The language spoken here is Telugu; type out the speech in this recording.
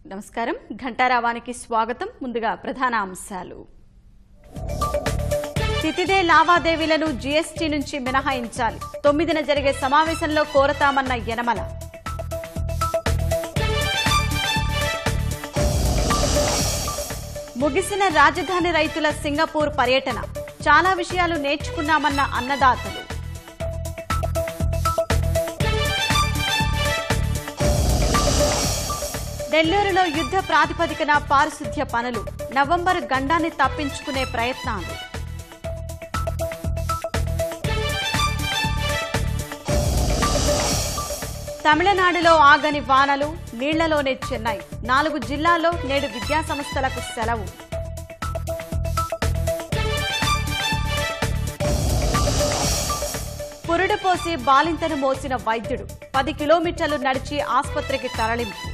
నమస్కారం ఘంటారావానికి స్వాగతం ముందుగా ప్రధాన అంశాలు తితిదే లావాదేవీలను జీఎస్టీ నుంచి మినహాయించాలి తొమ్మిదిన జరిగే సమావేశంలో కోరతామన్న యనమల ముగిసిన రాజధాని రైతుల సింగపూర్ పర్యటన చాలా విషయాలు నేర్చుకున్నామన్న అన్నదాతలు నెల్లూరులో యుద్ధ ప్రాతిపదికన పారిశుద్ధ్య పనులు నవంబర్ గండాన్ని తప్పించుకునే ప్రయత్నాలు తమిళనాడులో ఆగని వానలు నీళ్లలోనే చెన్నై నాలుగు జిల్లాల్లో నేడు విద్యాసంస్థలకు సెలవు పురుడు పోసి బాలింతను మోసిన వైద్యుడు పది కిలోమీటర్లు నడిచి ఆసుపత్రికి తరలింపు